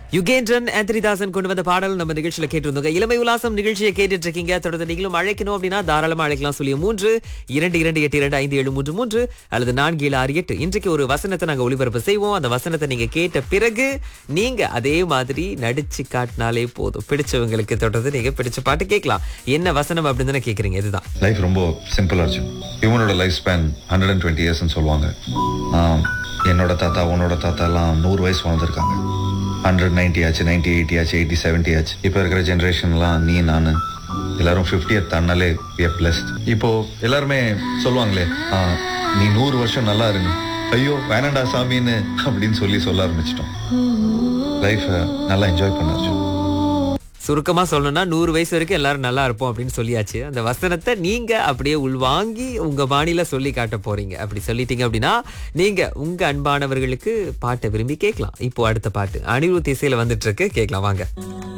யுகேந்திரன் ஆந்திரிதாசன் கொண்டு வந்த பாடல் நம்ம நிகழ்ச்சியில கேட்டிருந்தோங்க இளமை உலாசம் நிகழ்ச்சியை கேட்டுட்டு இருக்கீங்க தொடர்ந்து நீங்களும் அழைக்கணும் அப்படின்னா தாராளமா அழைக்கலாம் சொல்லி மூன்று இரண்டு இரண்டு எட்டு இரண்டு ஐந்து ஏழு மூன்று மூன்று அல்லது நான்கு ஏழு ஆறு எட்டு இன்றைக்கு ஒரு வசனத்தை நாங்க ஒளிபரப்பு செய்வோம் அந்த வசனத்தை நீங்க கேட்ட பிறகு நீங்க அதே மாதிரி நடிச்சு காட்டினாலே போதும் பிடிச்சவங்களுக்கு தொடர்ந்து நீங்க பிடிச்ச பாட்டு கேட்கலாம் என்ன வசனம் அப்படின்னு தானே கேக்குறீங்க இதுதான் லைஃப் ரொம்ப சிம்பிளா இருந்துச்சு இவனோட life span hundred and twenty இயர்ஸ்னு சொல்லுவாங்க ஆம், என்னோட தாத்தா உன்னோட தாத்தா எல்லாம் நூறு வயசு வாழ்ந்திருக்காங்க ஹண்ட்ரட் நைன்டி ஆச்சு நைன்டி எயிட்டி ஆச்சு எயிட்டி செவன்ட்டி ஆச்சு இப்போ இருக்கிற ஜென்ரேஷன்லாம் நீ நான் எல்லாரும் ஃபிஃப்டியத் தாண்டாலே பிளஸ்ட் இப்போ எல்லாருமே சொல்லுவாங்களே ஆ, நீ நூறு வருஷம் நல்லா இருங்க ஐயோ வேணாண்டா சாமின்னு அப்படின்னு சொல்லி சொல்ல ஆரம்பிச்சிட்டோம் லைஃப்பை நல்லா என்ஜாய் பண்ணாச்சு சுருக்கமா சொல்லணும்னா நூறு வயசு வரைக்கும் எல்லாரும் நல்லா இருப்போம் அப்படின்னு சொல்லியாச்சு அந்த வசனத்தை நீங்க அப்படியே உள்வாங்கி உங்க பாணியில சொல்லி காட்ட போறீங்க அப்படி சொல்லிட்டீங்க அப்படின்னா நீங்க உங்க அன்பானவர்களுக்கு பாட்டை விரும்பி கேட்கலாம் இப்போ அடுத்த பாட்டு அனிருத் இசையில வந்துட்டு இருக்கு கேட்கலாம் வாங்க